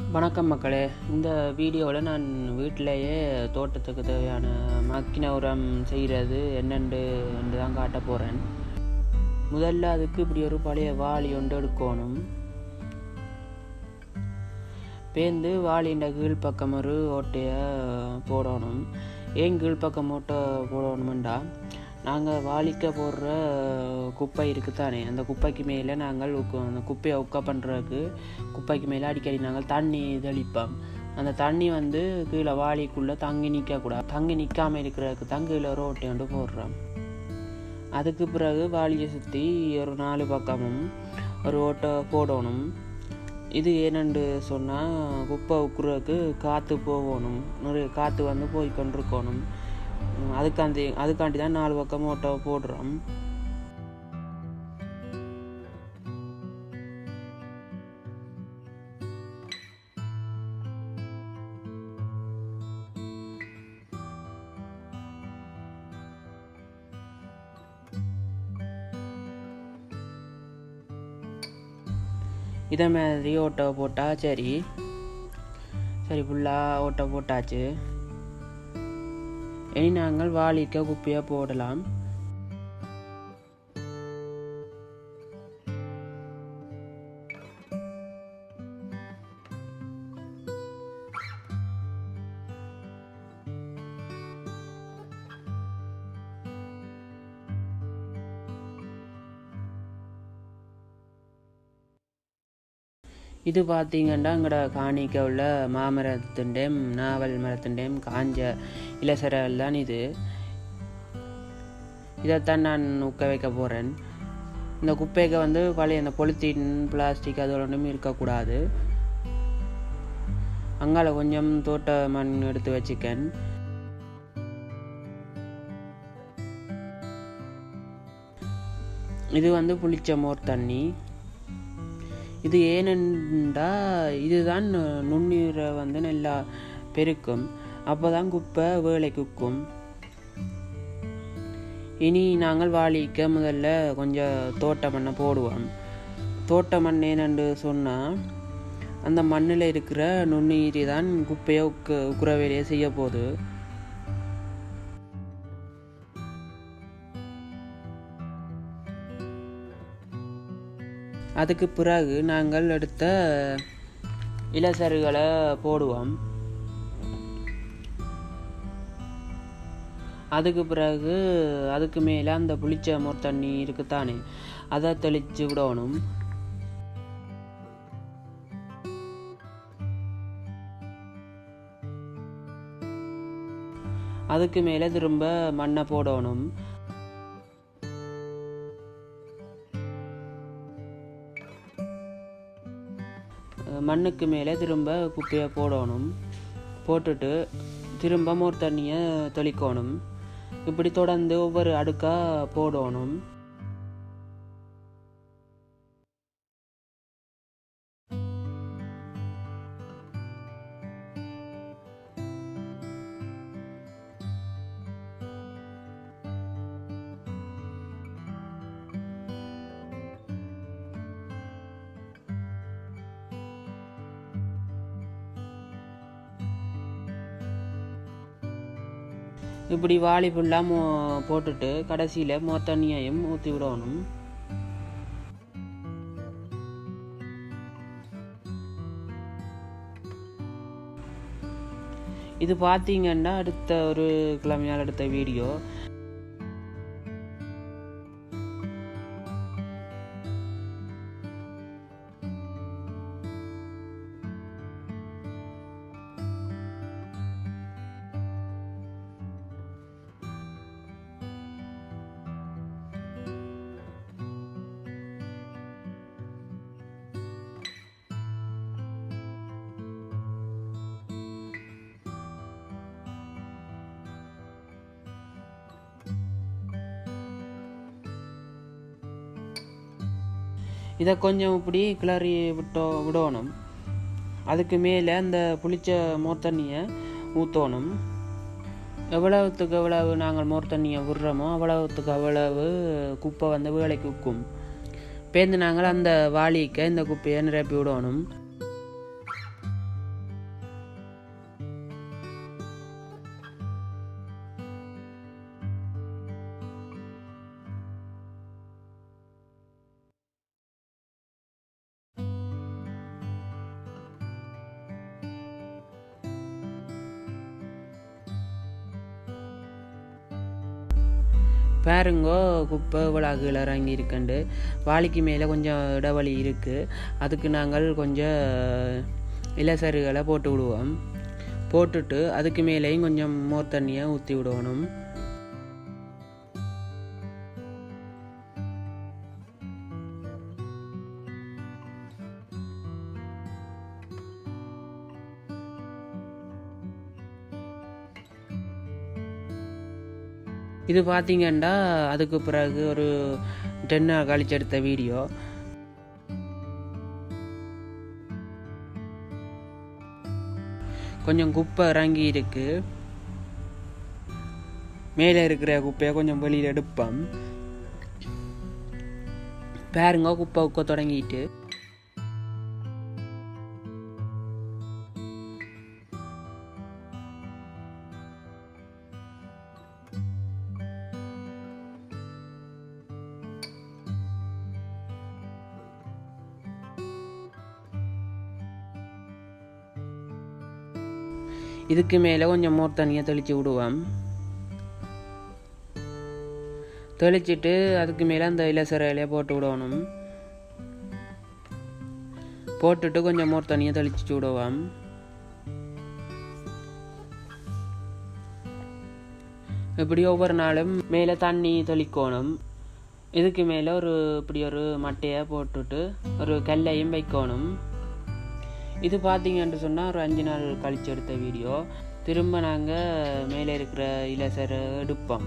வணக்கம் மக்களே இந்த வீடியோவில் நான் வீட்டிலேயே தோட்டத்துக்கு தேவையான மக்கின உரம் செய்கிறது என்னென்று என்று தான் காட்ட போகிறேன் முதல்ல அதுக்கு இப்படி ஒரு பழைய வாளி ஒன்று எடுக்கணும் பேந்து வாளின்ற கீழ் பக்கம் ஒரு ஓட்டையை போடணும் ஏன் கீழ் பக்கம் ஓட்டை போடணுமெண்டா நாங்கள் வாளிக்க போடுற குப்பை இருக்குதானே அந்த குப்பைக்கு மேலே நாங்கள் உக்கு- அந்த குப்பையை உக்க பண்ணுறதுக்கு குப்பைக்கு மேலே அடிக்கடி நாங்கள் தண்ணி தெளிப்போம் அந்த தண்ணி வந்து கீழே வாளிக்குள்ளே தங்கி நிற்கக்கூடாது தங்கி நிற்காமல் இருக்கிறதுக்கு தான் கீழே ஒரு ஓட்டை கொண்டு போடுறோம் அதுக்கு பிறகு வாளியை சுற்றி ஒரு நாலு பக்கமும் ஒரு ஓட்டை போடணும் இது ஏனென்று சொன்னால் குப்பை உக்குறதுக்கு காற்று போகணும் நிறைய காற்று வந்து போய் கொண்டிருக்கணும் உம் அதுக்காண்டி அதுக்காண்டி தான் நாலு பக்கம் ஓட்டை போடுறோம் இதே மாதிரி ஓட்டை போட்டால் சரி சரி ஃபுல்லாக ஓட்டை போட்டாச்சு இனி நாங்கள் வாளிக்க குப்பையாக போடலாம் இது பார்த்தீங்கன்னா எங்களோட காணிக்க உள்ள மாமரத்துண்டேம் நாவல் மரத்துண்டேம் காஞ்ச இலசரல் தான் இது இதைத்தான் நான் உக்க வைக்க போகிறேன் இந்த குப்பைக்கு வந்து பழைய இந்த பொலித்தீன் பிளாஸ்டிக் அது ஒன்றும் இருக்கக்கூடாது அங்கால கொஞ்சம் தோட்ட மண் எடுத்து வச்சுக்கேன் இது வந்து புளிச்ச மோர் தண்ணி இது ஏனென்றா இதுதான் நுண்ணுயிரை வந்து நல்லா பெருக்கும் அப்போ தான் குப்பை வேலை குக்கும் இனி நாங்கள் வாளிக்க முதல்ல கொஞ்சம் தோட்ட மண்ணை போடுவோம் தோட்ட மண் ஏனென்று சொன்னால் அந்த மண்ணில் இருக்கிற நுண்ணுயிரி தான் குப்பையை உக்கு உக்குற வேலையை செய்ய போகுது அதுக்கு பிறகு நாங்கள் எடுத்த இலசருகளை போடுவோம் அதுக்கு பிறகு அதுக்கு மேலே அந்த புளிச்ச மோர் தண்ணி இருக்குத்தானே அதை தெளித்து விடணும் அதுக்கு மேலே திரும்ப மண்ணை போடணும் மண்ணுக்கு மேலே திரும்ப குப்பையை போடணும் போட்டுட்டு திரும்ப மோர் தண்ணியை தெளிக்கணும் இப்படி தொடர்ந்து ஒவ்வொரு அடுக்காக போடணும் இப்படி வாளி ஃபுல்லாக மோ போட்டுட்டு கடைசியில் மோ தண்ணியையும் ஊற்றி விடணும் இது பார்த்தீங்கன்னா அடுத்த ஒரு கிழமையால் எடுத்த வீடியோ இதை கொஞ்சம் இப்படி கிளறி விட்டோ விடணும் அதுக்கு மேலே அந்த புளிச்ச மோர் தண்ணியை ஊற்றணும் எவ்வளவுத்துக்கு எவ்வளவு நாங்கள் மோர் தண்ணியை விடுறோமோ அவ்வளவுத்துக்கு அவ்வளவு குப்பை வந்து வேலைக்கு விற்கும் பேருந்து நாங்கள் அந்த வாளிக்க இந்த குப்பையை நிரப்பி விடணும் பாருங்கோ குப்பை விளாகுகள் இறங்கி இருக்குண்டு வாளிக்கு மேலே கொஞ்சம் இடைவெளி இருக்குது அதுக்கு நாங்கள் கொஞ்சம் இலசருகளை போட்டு விடுவோம் போட்டுட்டு அதுக்கு மேலேயும் கொஞ்சம் மோர் தண்ணியை ஊற்றி விடணும் இது பார்த்தீங்கன்னா அதுக்கு பிறகு ஒரு டென் ஹவர் கழிச்சு எடுத்த வீடியோ கொஞ்சம் குப்பை இறங்கி இருக்கு மேலே இருக்கிற குப்பையை கொஞ்சம் வெளியில் எடுப்போம் பாருங்க குப்பை உக்க தொடங்கிட்டு இதுக்கு மேலே கொஞ்சம் மோர் தண்ணியை தெளித்து விடுவோம் தெளிச்சிட்டு அதுக்கு மேலே அந்த இலசர இலையை போட்டு விடணும் போட்டுட்டு கொஞ்சம் மோர் தண்ணியை தெளிச்சு விடுவோம் இப்படி ஒவ்வொரு நாளும் மேலே தண்ணி தெளிக்கணும் இதுக்கு மேலே ஒரு இப்படி ஒரு மட்டையை போட்டுட்டு ஒரு கல்லையும் வைக்கணும் இது பார்த்தீங்கன்னு சொன்னால் ஒரு அஞ்சு நாள் கழிச்சு எடுத்த வீடியோ திரும்ப நாங்கள் மேலே இருக்கிற இலசரை எடுப்போம்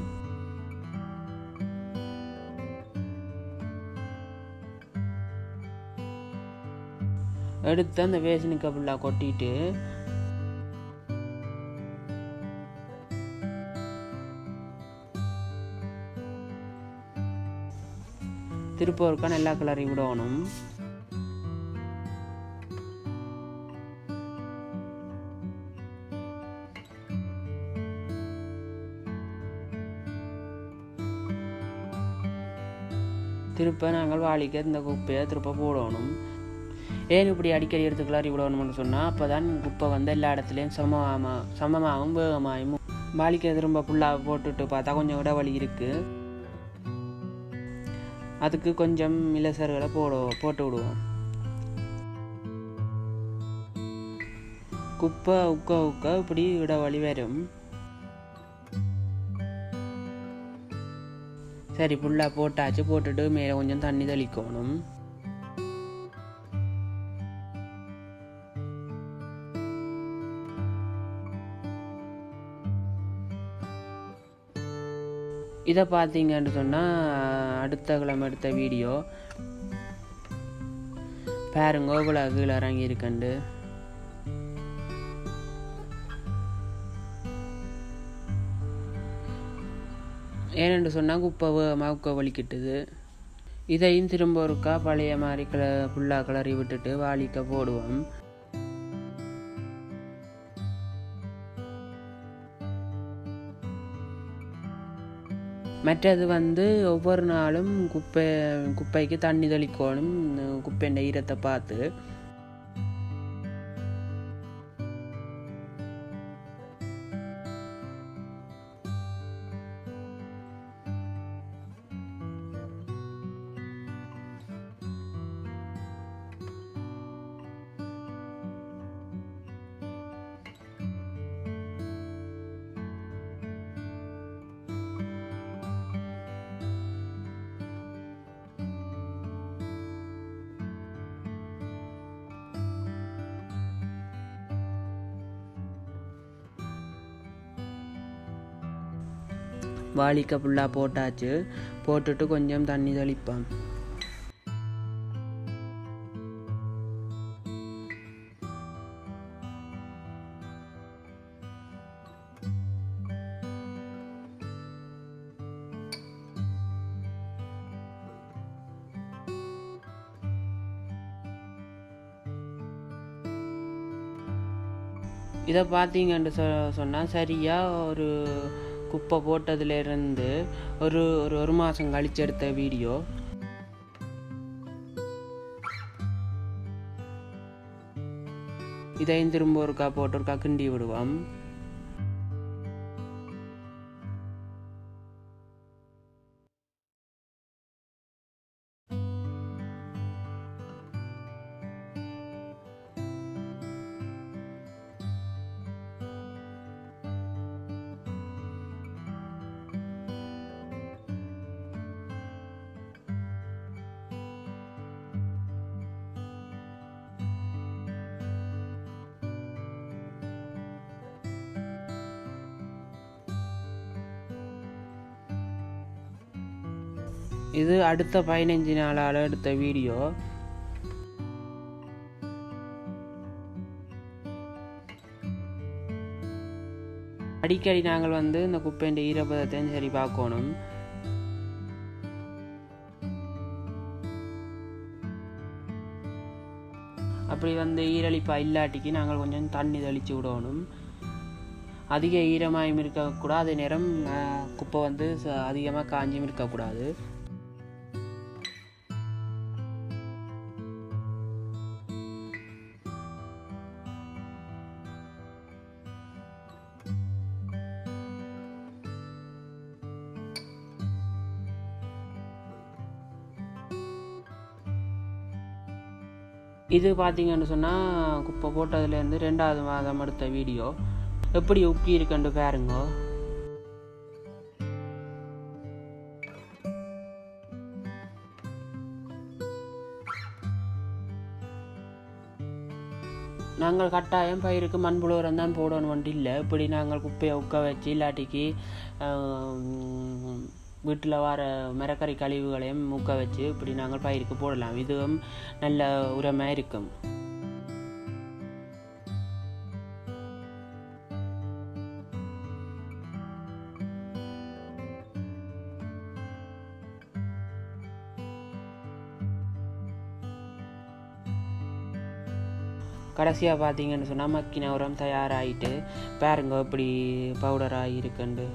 எடுத்து அந்த வேசனுக்கு ஃபுல்லாக கொட்டிட்டு திருப்ப ஒருக்கா நல்லா கிளறி விடணும் திருப்ப நாங்கள் வாளிக்க இந்த குப்பையை திருப்ப போடணும் ஏன் இப்படி அடிக்கடி எடுத்து கிளறி விடணும்னு சொன்னால் அப்போ தான் குப்பை வந்து எல்லா இடத்துலையும் சமமாக சமமாகவும் வேகமாகவும் வாளிக்க திரும்ப ஃபுல்லாக போட்டுட்டு பார்த்தா கொஞ்சம் இடைவெளி இருக்குது அதுக்கு கொஞ்சம் இலசர்களை போடுவோம் போட்டு விடுவோம் குப்பை உக்க உக்க இப்படி இடைவெளி வரும் சரி ஃபுல்லாக போட்டாச்சு போட்டுட்டு மேலே கொஞ்சம் தண்ணி தெளிக்கணும் இதை பார்த்தீங்கன்னு சொன்னால் அடுத்த கிழமை எடுத்த வீடியோ பாருங்க இவ்வளோ கீழே இறங்கி இருக்கண்டு ஏனென்று சொன்னால் குப்பை மவுக்க வலிக்கிட்டுது இதையும் திரும்ப ஒருக்கா பழைய மாதிரி கிள ஃபுல்லாக கிளறி விட்டுட்டு வாளிக்க போடுவோம் மற்றது வந்து ஒவ்வொரு நாளும் குப்பை குப்பைக்கு தண்ணி தெளிக்கணும் குப்பைன்ற ஈரத்தை பார்த்து வாளிக்க ஃபுல்லாக போட்டாச்சு போட்டுட்டு கொஞ்சம் தண்ணி தெளிப்போம் இதை பார்த்தீங்கன்னு சொ சொன்னால் சரியாக ஒரு குப்பை போட்டதுலேருந்து ஒரு ஒரு ஒரு மாதம் கழிச்சு எடுத்த வீடியோ இதையும் திரும்ப ஒருக்கா போட்டு ஒருக்கா கிண்டி விடுவோம் இது அடுத்த பதினஞ்சு நாளால் எடுத்த வீடியோ அடிக்கடி நாங்கள் வந்து இந்த குப்பையின் ஈரப்பதத்தையும் சரி பார்க்கணும் அப்படி வந்து ஈரழிப்பா இல்லாட்டிக்கு நாங்கள் கொஞ்சம் தண்ணி தெளித்து விடணும் அதிக ஈரமாயும் இருக்கக்கூடாது அதே நேரம் அஹ், குப்பை வந்து ச- அதிகமாக காஞ்சியும் இருக்கக்கூடாது இது பார்த்தீங்கன்னு சொன்னால் குப்பை போட்டதுலேருந்து ரெண்டாவது மாதம் எடுத்த வீடியோ எப்படி உப்பி இருக்குன்னு பாருங்க நாங்கள் கட்டாயம் பயிருக்கு மண்புழு உரம் தான் போடணும் வண்டி இல்லை இப்படி நாங்கள் குப்பையை உட்க வச்சு இல்லாட்டிக்கு வீட்டில் வர மரக்கறி கழிவுகளையும் முக்க வச்சு இப்படி நாங்கள் பயிருக்கு போடலாம் இதுவும் நல்ல உரமாக இருக்கும் கடைசியாக பார்த்தீங்கன்னு சொன்னால் மக்கின உரம் தயாராகிட்டு பாருங்க இப்படி பவுடராக இருக்குண்டு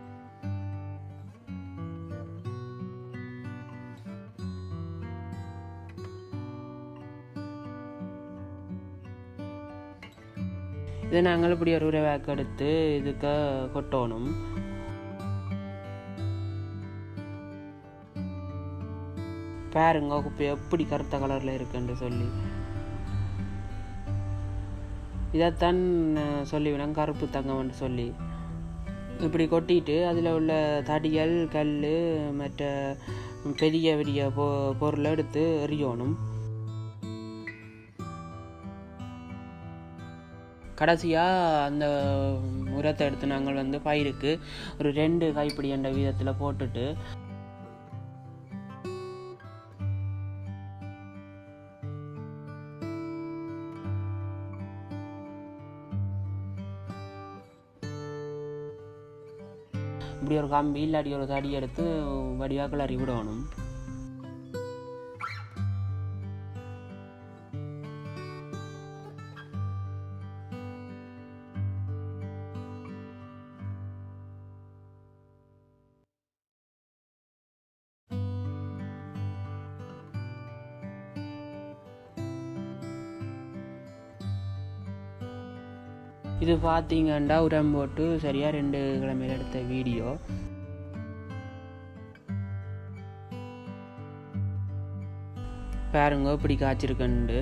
இதை நாங்கள் இப்படி ஒரு உரவாக்கு எடுத்து இதுக்கு கொட்டணும் பாருங்க குப்பை எப்படி கருத்த கலரில் இருக்குன்னு சொல்லி இதைத்தான் அஹ், சொல்லிவினேன் கருப்பு தங்கம்னு சொல்லி இப்படி கொட்டிட்டு அதில் உள்ள தடியல் கல் மற்ற பெரிய பெரிய பொ பொருளை எடுத்து எறியணும் கடைசியாக அந்த உரத்தை எடுத்து நாங்கள் வந்து பயிருக்கு ஒரு ரெண்டு கைப்பிடி என்ற வீதத்தில் போட்டுட்டு இப்படி ஒரு கம்பி இல்லாட்டி ஒரு தடி எடுத்து வடிவாக கிளறி விடணும் இது பார்த்தீங்கன்னா உரம் போட்டு சரியாக ரெண்டு கிழமையில் எடுத்த வீடியோ பாருங்க இப்படி காய்ச்சிருக்கண்டு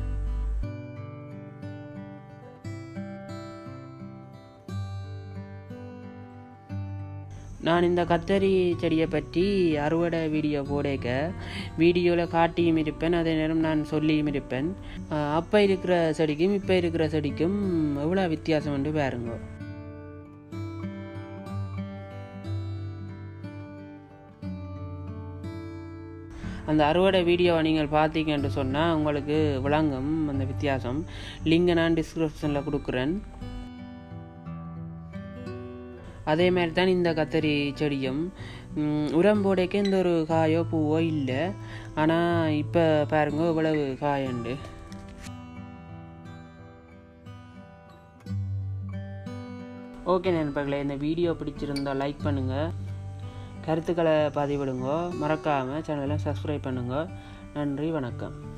நான் இந்த கத்தரி செடியை பற்றி அறுவடை வீடியோ போடேக்க வீடியோவில் காட்டியும் இருப்பேன் அதே நேரம் நான் சொல்லியும் இருப்பேன் அஹ் அப்போ இருக்கிற செடிக்கும் இப்போ இருக்கிற செடிக்கும் எவ்வளோ வித்தியாசம் வந்து பாருங்க அந்த அறுவடை வீடியோவை நீங்கள் பார்த்தீங்கன்னு சொன்னால் உங்களுக்கு விளங்கும் அந்த வித்தியாசம் லிங்கை நான் டிஸ்கிரிப்ஷனில் கொடுக்குறேன் அதே மாதிரி தான் இந்த கத்தரி செடியும் ம், உரம் போடைக்கு எந்த ஒரு காயோ பூவோ இல்லை ஆனால் இப்போ பாருங்க இவ்வளவு காயண்டு ஓகே நண்பர்களே இந்த வீடியோ பிடிச்சிருந்தா லைக் பண்ணுங்கள் கருத்துக்களை பதிவிடுங்க மறக்காமல் சேனலை சப்ஸ்கிரைப் பண்ணுங்கள் நன்றி வணக்கம்